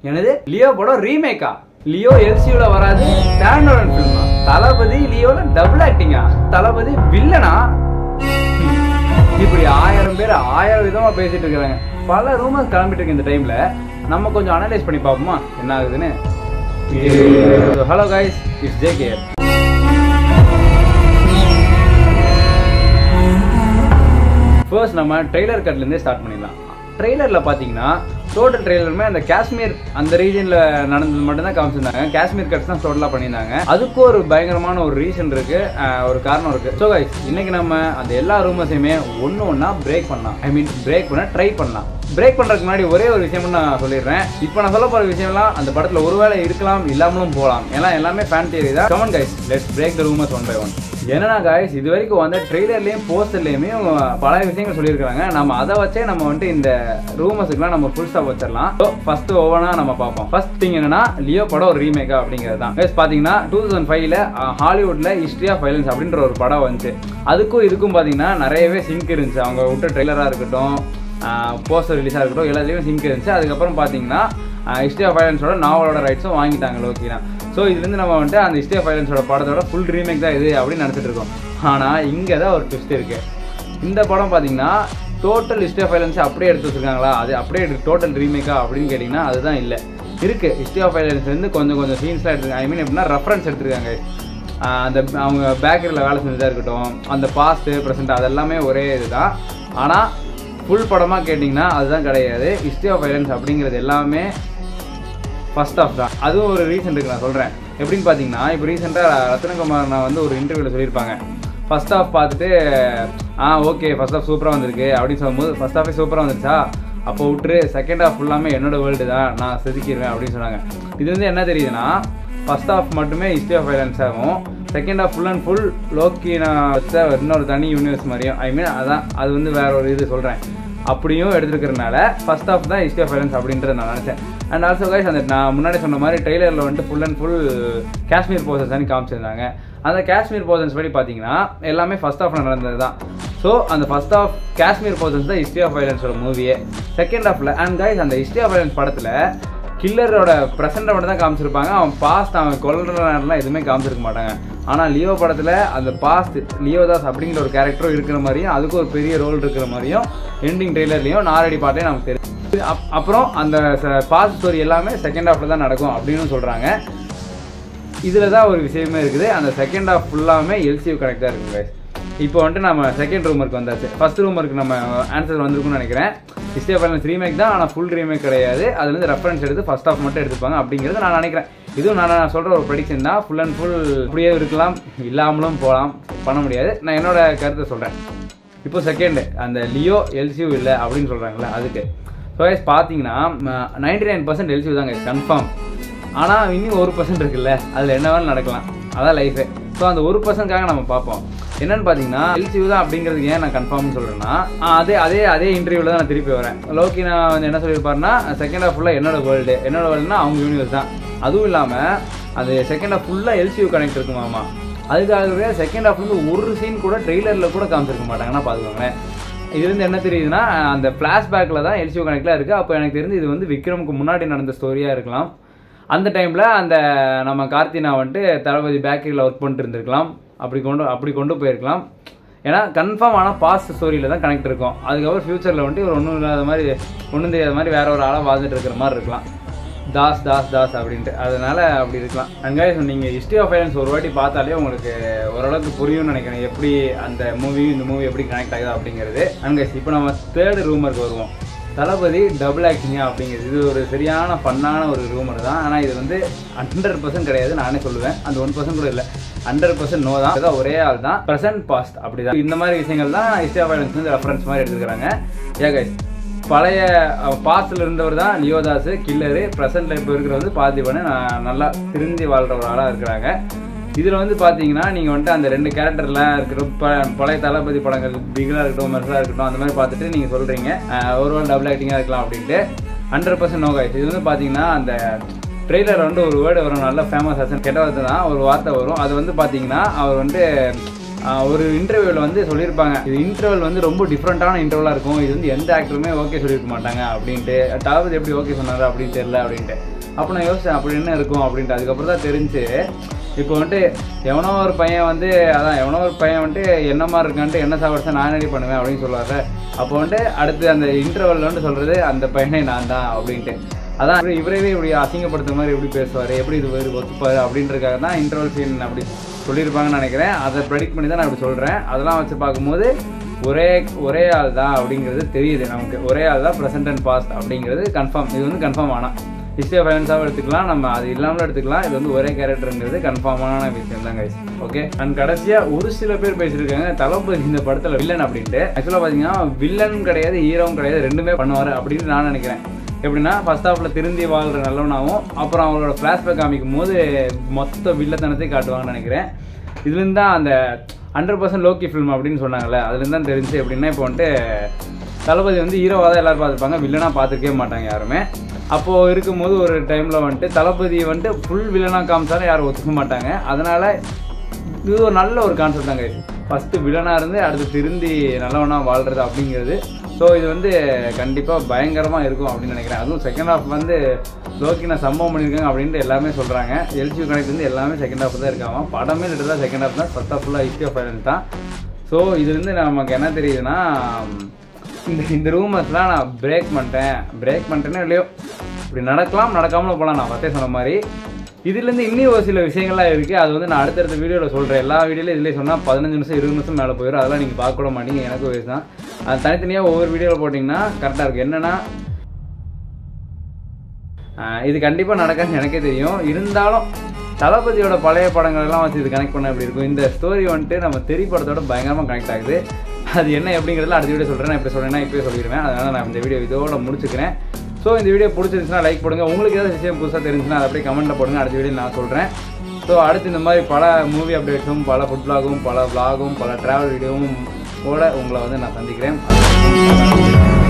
என்னது லியோ படம் ரீமேக்கா லியோ எல்சியூல வராது ஸ்டாண்ட் அலோன் ஃபில்மா தளபதி லியோல டபுள் ஆக்டிங்கா தளபதி வில்லனா இப்படி ஆயிரம் பேர் ஆயிரம் விதமா பேசிட்டு இருக்காங்க பல ரூமர்ஸ் கிளம்பிட்டு இருக்கு இந்த டைம்ல நம்ம கொஞ்சம் அனலைஸ் பண்ணி பார்ப்போமா என்ன ஆகுதுன்னு hello guys it's J care first நம்ம ட்ரெய்லர் கட்லேருந்தே ஸ்டார்ட் பண்ணிடலாம் ட்ரெய்லரில் பார்த்தீங்கன்னா டோட்டல் ட்ரெய்லருமே அந்த காஷ்மீர் அந்த ரீஜனில் நடந்தது மட்டும் தான் காமிச்சிருந்தாங்க காஷ்மீர் கட்ஸ் தான் டோட்டலாக பண்ணியிருந்தாங்க அதுக்கு ஒரு பயங்கரமான ஒரு ரீசன் இருக்கு அஹ் ஒரு காரணம் இருக்கு ஸோ கைஸ் இன்னைக்கு நம்ம அந்த எல்லா ரூமர்ஸையுமே ஒன்று ஒன்றா பிரேக் பண்ணலாம் ஐ மீன் பிரேக் பண்ண ட்ரை பண்ணலாம் பிரேக் பண்ணுறதுக்கு முன்னாடி ஒரே ஒரு விஷயம் நான் சொல்லிடுறேன் இப்போ நான் சொல்ல போகிற விஷயம்லாம் அந்த படத்தில் ஒருவேளை இருக்கலாம் இல்லாமலும் போகலாம் ஏன்னா எல்லாமே ஃபேன் தியரி தான் come on guys let's break the rumours one by one என்னன்னா காய்ஸ் இது வரைக்கும் வந்து ட்ரெய்லர்லேயும் போஸ்டர்லேயுமே பல விஷயங்கள் சொல்லியிருக்காங்க நம்ம அதை வச்சே நம்ம வந்துட்டு இந்த ரூமர்ஸுக்குலாம் நம்ம ஃபுல் ஸ்டாப் வச்சிடலாம் ஸோ ஃபர்ஸ்ட் ஒவ்வொன்றா நம்ம பார்ப்போம் ஃபர்ஸ்ட் திங் என்னன்னா லியோ படம் ஒரு ரீமேக்கா அப்படிங்கிறது தான் கைஸ் பார்த்தீங்கன்னா டூ தௌசண்ட் ஃபைவ்ல ஹாலிவுட்ல ஹிஸ்ட்ரி ஆஃப் வைலன்ஸ் அப்படின்ற ஒரு படம் வந்துச்சு அதுக்கும் இதுக்கும் பார்த்தீங்கன்னா நிறையவே சிங்க் இருந்துச்சு அவங்க விட்ட ட்ரெய்லராக இருக்கட்டும் போஸ்டர் ரிலீஸாக இருக்கட்டும் எல்லாத்துலேயுமே சிங்க் இருந்துச்சு அதுக்கப்புறம் பார்த்தீங்கன்னா ஹிஸ்ட்ரி ஆஃப் வைலன்ஸோட நாவலோட ரைட்ஸும் வாங்கிட்டாங்க லோக்கினா ஸோ இதுலேருந்து நம்ம வந்துட்டு அந்த ஹிஸ்ட்ரி ஆஃப் வைலன்ஸோட படத்தோட ஃபுல் ரீமேக் தான் இது அப்படின்னு நினச்சிட்டு இருக்கோம் ஆனால் இங்கே தான் ஒரு ட்விஸ்ட் இருக்கு இந்த படம் பார்த்தீங்கன்னா டோட்டல் ஹிஸ்ட்ரி ஆஃப் வைலன்ஸ் அப்படியே எடுத்து வச்சிருக்காங்களா அது அப்படியே டோட்டல் ரீமேக்கா அப்படின்னு கேட்டிங்கன்னா அதுதான் இல்லை இருக்கு ஹிஸ்ட்ரி ஆஃப் வைலன்ஸ்லேருந்து கொஞ்சம் கொஞ்சம் சீன்ஸ்லாம் எடுத்துருக்காங்க ஐ மீன் எப்படின்னா ரெஃபரன்ஸ் எடுத்திருக்காங்க ஆஹ் அந்த அவங்க பேக்கரியில் வேலை செஞ்சதாக இருக்கட்டும் அந்த பாஸ்ட்டு ப்ரெசென்ட் அதெல்லாமே ஒரே இதுதான் ஆனால் ஃபுல் படமாக கேட்டிங்கன்னா அதுதான் கிடையாது ஹிஸ்ட்ரி ஆஃப் வைலன்ஸ் அப்படிங்கிறது எல்லாமே ஃபர்ஸ்ட் ஆஃப் தான் அதுவும் ஒரு ரீசன் இருக்கு நான் சொல்கிறேன் எப்படின்னு பார்த்தீங்கன்னா இப்போ ரீசெண்டாக ரத்னகுமார் நான் வந்து ஒரு இன்டர்வியூவில் சொல்லியிருப்பாங்க ஃபர்ஸ்ட் ஆஃப் பார்த்துட்டு ஆ ஓகே ஃபர்ஸ்ட் ஆஃப் சூப்பராக வந்திருக்கு அப்படின்னு சொல்லும்போது ஃபர்ஸ்ட் ஆஃபே சூப்பராக வந்துருச்சா அப்போ விட்டுரு செகண்ட் ஆஃப் ஃபுல்லாமே என்னோட வேர்ல்டு தான் நான் செதுக்கிடுவேன் அப்படின்னு சொன்னாங்க இது வந்து என்ன தெரியுதுன்னா ஃபர்ஸ்ட் ஆஃப் மட்டுமே ஹிஸ்ட்ரி ஆஃப் வைலன்ஸ் ஆகும் second half full and full Loki நான் வச்ச இன்னொரு தனி யூனிவர்ஸ் மாதிரியும் ஐ மீன் அதான் அது வந்து வேற ஒரு இது சொல்கிறேன் அப்படியும் எடுத்துருக்கிறனால ஃபர்ஸ்ட் ஆஃப் தான் ஹிஸ்ட்ரி ஆஃப் வைலன்ஸ் அப்படின்றத நான் நினச்சேன் அண்ட் ஆல்சோ கைஸ் அந்த நான் முன்னாடி சொன்ன மாதிரி ட்ரெய்லரில் வந்துட்டு full and full Kashmir portions தான் காமிச்சிருந்தாங்க அந்த காஷ்மீர் போர்சன்ஸ் படி பார்த்தீங்கன்னா எல்லாமே ஃபர்ஸ்ட் ஆஃப் நடந்தது தான் ஸோ அந்த ஃபர்ஸ்ட் ஆஃப் காஷ்மீர் போர்சன்ஸ் தான் ஹிஸ்ட்ரி ஆஃப் வைலன்ஸோட மூவியே செகண்ட் ஆஃப்ல அண்ட் கைஸ் அந்த ஹிஸ்ட்ரி ஆஃப் வைலன்ஸ் படத்தில் கில்லரோட ப்ரெசென்ட்டை மட்டும் தான் காமிச்சிருப்பாங்க அவன் பாஸ்ட் அவன் கொல்ற நேரம்லாம் எதுவுமே காமிச்சிருக்க மாட்டாங்க ஆனால் லியோ படத்தில் அந்த பாஸ்ட் லியோதாஸ் அப்படிங்கிற ஒரு கேரக்டரும் இருக்கிற மாதிரியும் அதுக்கு ஒரு பெரிய ரோல் இருக்கிற மாதிரியும் எண்டிங் ட்ரெய்லர்லையும் நாரடி பாட்டையும் நமக்கு தெரியும் அப்- அப்புறம் அந்த பாஸ்ட் ஸ்டோரி எல்லாமே செகண்ட் ஹாஃப்ல தான் நடக்கும் அப்படின்னு சொல்கிறாங்க இதில் தான் ஒரு விஷயமே இருக்குது அந்த செகண்ட் ஹாஃப் ஃபுல்லாமே எல்சியூ கனெக்ட் தான் இருக்குது guys. இப்போ வந்துட்டு நம்ம செகண்ட் ரூமருக்கு வந்தாச்சு ஃபர்ஸ்ட் ரூமருக்கு நம்ம ஆன்சர் வந்திருக்கும்னு நினைக்கிறேன் ஹிஸ்டரி ஆஃப் வைலன்ஸ் ரீமேக் தான் ஆனால் ஃபுல் ரீமேக் கிடையாது அதுலேருந்து ரெஃபரன்ஸ் எடுத்து ஃபர்ஸ்ட் ஆஃப் மட்டும் எடுத்துப்பாங்க அப்படிங்கிறது நான் நினைக்கிறேன் இதுவும் நான் நான் சொல்கிற ஒரு ப்ரெடிக்ஷன் தான் ஃபுல் அண்ட் ஃபுல் இப்படியே இருக்கலாம் இல்லாமலும் போகலாம் பண்ண முடியாது நான் என்னோட கருத்தை சொல்கிறேன் இப்போ செகண்டு அந்த லியோ எல்சியூ இல்லை அப்படின்னு சொல்கிறாங்களே அதுக்கு ஸோ கைஸ் பார்த்தீங்கன்னா நைன்டி நைன் பர்சன்ட் எல்சியூ தாங்க கன்ஃபார்ம் ஆனால் இன்னும் ஒரு பர்சன்ட் இருக்குல்ல அதில் என்ன வேணாலும் நடக்கலாம் அதான் லைஃபே ஸோ அந்த ஒரு பர்சன்ட்காக நம்ம பார்ப்போம் என்னன்னு பார்த்தீங்கன்னா எல்சியூ தான் அப்படிங்கிறதுக்கு ஏன் நான் கன்ஃபார்ம்னு சொல்கிறேன்னா அதே அதே அதே இன்டர்வியூவில் தான் நான் திருப்பி வரேன் லோக்கி நான் வந்து என்ன சொல்லியிருப்பாருன்னா செகண்ட் ஹாஃப் ஃபுல்லாக என்னோட வேர்ல்டு என்னோட வேர்ல்டுனா அவங்க யூனிவர்ஸ் தான் அதுவும் இல்லாமல் அது செகண்ட் ஹாஃப் ஃபுல்லாக எல்சியூ கனெக்ட் இருக்குமாமா அதுக்காகவே செகண்ட் ஹாஃப் வந்து ஒரு சீன் கூட ட்ரெய்லரில் கூட காமிச்சிருக்க மாட்டாங்கன்னா பார்த்துக்கோங்களேன் இதுலேருந்து என்ன தெரியுதுன்னா அந்த ஃப்ளாஷ்பேக்கில் தான் எல்சிஓ கனெக்டில் இருக்குது அப்போ எனக்கு தெரிஞ்சு இது வந்து விக்ரமுக்கு முன்னாடி நடந்த ஸ்டோரியாக இருக்கலாம் அந்த டைமில் அந்த நம்ம கார்த்தினா வந்துட்டு தளபதி பேக்கரியில் ஒர்க் பண்ணிட்டு இருந்திருக்கலாம் அப்படி கொண்டு அப்படி கொண்டு போயிருக்கலாம் ஏன்னா கன்ஃபார்ம் ஆனால் பாஸ்ட் ஸ்டோரியில் தான் கனெக்ட் இருக்கும் அதுக்கப்புறம் ஃப்யூச்சரில் வந்துட்டு ஒரு ஒன்றும் இல்லாத மாதிரி ஒன்றும் தெரியாத மாதிரி வேற ஒரு ஆளாக வாழ்ந்துட்டு இருக்கிற மாதிரி இருக்கலாம் தாஸ் தாஸ் தாஸ் அப்படின்ட்டு அதனால அப்படி இருக்கலாம் அங்கே நீங்கள் ஹிஸ்ட்ரி ஆஃப் ஃபைலன்ஸ் ஒரு வாட்டி பார்த்தாலே உங்களுக்கு ஓரளவுக்கு புரியும்னு நினைக்கிறேன் எப்படி அந்த மூவி இந்த மூவி எப்படி கனெக்ட் ஆகுது அப்படிங்கிறது அங்கே இப்போ நம்ம தேர்டு ரூமருக்கு வருவோம் தளபதி டபுள் ஆக்டிங்கா அப்படிங்கிறது இது ஒரு சரியான ஃபன்னான ஒரு ரூமர் தான் ஆனால் இது வந்து ஹண்ட்ரட் பர்சன்ட் கிடையாது நானே சொல்லுவேன் அந்த ஒன் பர்சன்ட் கூட இல்லை ஹண்ட்ரட் பர்சன்ட் நோ தான் அதான் ஒரே ஆள் தான் ப்ரெசன்ட் பாஸ்ட் அப்படிதான் இந்த மாதிரி விஷயங்கள் தான் ஹிஸ்ட்ரி ஆஃப் ஃபைலன்ஸ் வந்து ரெஃபரன்ஸ் மாதிரி எடுத்துக்கிறாங்க ஏ கைஸ் பழைய பாஸ்டில் இருந்தவர் தான் லியோதாஸ் கில்லரு ப்ரெசென்ட்ல இப்போ இருக்கிற வந்து பார்த்திபன் நான் நல்லா திருந்தி வாழ்கிற ஒரு ஆளாக இருக்கிறாங்க இதில் வந்து பார்த்தீங்கன்னா நீங்கள் வந்துட்டு அந்த ரெண்டு கேரக்டர்லாம் இருக்கட்டும் ப பழைய தளபதி படங்கள் பிகிலாக இருக்கட்டும் மெர்சலாக இருக்கட்டும் அந்த மாதிரி பார்த்துட்டு நீங்கள் சொல்கிறீங்க ஒரு ஒரு டபுள் ஆக்டிங்காக இருக்கலாம் அப்படின்ட்டு ஹண்ட்ரட் பர்சன்ட் நோ கைஸ் இது வந்து பார்த்தீங்கன்னா அந்த ட்ரெய்லர் வந்து ஒரு வேர்டு வரும் நல்ல ஃபேமஸ் ஆச்சு கெட்ட வார்த்தை தான் ஒரு வார்த்தை வரும் அது வந்து பார்த்தீங்கன்னா அவர் வந்து ஆஹ் ஒரு இன்டர்வியூவில் வந்து சொல்லியிருப்பாங்க இது இன்டர்வல் வந்து ரொம்ப டிஃப்ரெண்ட்டான இன்டர்வலாக இருக்கும் இது வந்து எந்த ஆக்டருமே ஓகே சொல்லியிருக்க மாட்டாங்க அப்படின்ட்டு தளபதி எப்படி ஓகே சொன்னாரு அப்படின்னு தெரியல அப்படின்ட்டு அப்போ நான் யோசிச்சேன் அப்படி என்ன இருக்கும் அப்படின்ட்டு அதுக்கப்புறம் தான் தெரிஞ்சு இப்போ வந்துட்டு எவனோ ஒரு பையன் வந்து அதான் எவனோ ஒரு பையன் வந்துட்டு என்ன மாதிரி இருக்கான்ட்டு என்ன சாப்பிடுச்சா நான் ரெடி பண்ணுவேன் அப்படின்னு சொல்லுவாரு அப்போ வந்துட்டு அடுத்து அந்த இன்டர்வல் வந்து சொல்கிறது அந்த பையனே நான் தான் அப்படின்ட்டு அதான் இவரு- இவரவே இப்படி அசிங்கப்படுத்துற மாதிரி எப்படி பேசுவார் எப்படி இது வேறு ஒத்துப்பாரு அப்படின்றதுக்காக தான் இன்டர்வல் சீன் அப்படி சொல்லியிருப்பாங்கன்னு நினைக்கிறேன் அதை ப்ரெடிக்ட் பண்ணி தான் நான் அப்படி சொல்கிறேன் அதெல்லாம் வச்சு பார்க்கும்போது ஒரே ஒரே ஆள் தான் அப்படிங்கிறது தெரியுது நமக்கு ஒரே ஆள் தான் ப்ரெசன்ட் அண்ட் பாஸ்ட் அப்படிங்கிறது கன்ஃபார்ம் இது வந்து கன்ஃபார்ம் ஆனால் ஹிஸ்ட்ரி ஆஃப் ஃபைனான்ஸாகவும் எடுத்துக்கலாம் நம்ம அது இல்லாமலும் எடுத்துக்கலாம் இது வந்து ஒரே கேரக்டருங்கிறது கன்ஃபார்மான விஷயம் தான் கைஸ் ஓகே அண்ட் கடைசியாக ஒரு சில பேர் பேசியிருக்காங்க தளபதி இந்த படத்தில் வில்லன் அப்படின்ட்டு ஆக்சுவலாக பார்த்தீங்கன்னா வில்லன் கிடையாது ஹீரோவும் கிடையாது ரெண்டுமே பண்ணுவார் அப்படின்னு நான் நினைக்கிறேன் எப்படின்னா ஃபர்ஸ்ட் ஹாஃபில் திருந்தி வாழ்கிற நல்லவனாகவும் அப்புறம் அவங்களோட ஃப்ளாஷ்பேக் காமிக்கும் போது மொத்த வில்லத்தனத்தை காட்டுவாங்கன்னு நினைக்கிறேன் இதுலேருந்து தான் அந்த ஹண்ட்ரட் பர்சன்ட் லோக்கி ஃபில்ம் அப்படின்னு சொன்னாங்கல்ல அதுலேருந்து தான் தெரிஞ்சு எப்படின்னா இப்போ வந்துட்டு தளபதி வந்து ஹீரோவாக தான் எல்லாரும் பார்த்துருப்பாங்க வில்லனாக பார்த்துருக்கவே மாட்டாங்க யாருமே அப்போது இருக்கும்போது ஒரு டைமில் வந்துட்டு தளபதி வந்துட்டு ஃபுல் வில்லனாக காமிச்சாலும் யாரும் ஒத்துக்க மாட்டாங்க அதனால் இது ஒரு நல்ல ஒரு கான்செப்ட் தாங்க ஃபஸ்ட்டு வில்லனாக இருந்து அடுத்து திருந்தி நல்லவனாக வாழ்கிறது அப்படிங்கிறது ஸோ இது வந்து கண்டிப்பாக பயங்கரமாக இருக்கும் அப்படின்னு நினைக்கிறேன் அதுவும் செகண்ட் ஹாஃப் வந்து லோக்கி நான் சம்பவம் பண்ணியிருக்கேன் அப்படின்ட்டு எல்லாமே சொல்கிறாங்க எல்ஜி கனெக்ட் வந்து எல்லாமே செகண்ட் ஹாஃப் தான் இருக்காங்க படமே லிட்டராக செகண்ட் ஹாஃப் தான் ஃபஸ்ட் ஹாஃப் ஃபுல்லாக ஹிஸ்ட்ரி ஆஃப் ஃபைனல் தான் ஸோ இது வந்து நமக்கு என்ன தெரியுதுன்னா இந்த இந்த ரூமர்ஸ்லாம் நான் பிரேக் பண்ணிட்டேன் பிரேக் பண்ணிட்டேனோ இல்லையோ இப்படி நடக்கலாம் நடக்காமலும் போகலாம் நான் ஃபஸ்ட்டே சொன்ன மாதிரி இதுலேருந்து இன்னும் ஒரு சில விஷயங்கள்லாம் இருக்குது அது வந்து நான் அடுத்தடுத்த வீடியோவில் சொல்கிறேன் எல்லா வீடியோலையும் இதிலே சொன்னால் பதினஞ்சு நிமிஷம் இருபது நிமிஷம் மேலே போயிடும் அதெல்லாம் நீங்கள் பார்க்க கூட மாட்டீங்க எனக்கு வயசு தான் அது தனித்தனியாக ஒவ்வொரு வீடியோவில் போட்டிங்கன்னா கரெக்டாக இருக்கும் என்னென்னா ஆஹ் இது கண்டிப்பாக நடக்காதுன்னு எனக்கே தெரியும் இருந்தாலும் தளபதியோட பழைய படங்கள் எல்லாம் வச்சு இது கனெக்ட் பண்ண எப்படி இருக்கும் இந்த ஸ்டோரி வந்துட்டு நம்ம தெரி படத்தோட பயங்கரமாக கனெக்ட் ஆகுது அது என்ன எப்படிங்கிறதுல அடுத்த வீடியோ சொல்கிறேன் நான் இப்போ சொல்கிறேன்னா இப்போயே சொல்லிடுவேன் அதனால் நான் இந்த வீடியோ இதோட முடிச்சுக்கிறேன் ஸோ இந்த வீடியோ பிடிச்சிருந்துச்சுன்னா லைக் போடுங்க உங்களுக்கு ஏதாவது விஷயம் புதுசாக தெரிஞ்சுன்னா அதை அப்படியே கமெண்ட்டில் போடுங்க அடுத்த வீடியோ நான் சொல்கிறேன் ஸோ அடுத்து இந்த மாதிரி பல மூவி அப்டேட்ஸும் பல ஃபுட் vlogகும் பல vlogகும் பல ட்ராவல் வீடியோவும் கூட உங்களை வந்து நான் சந்திக்கிறேன்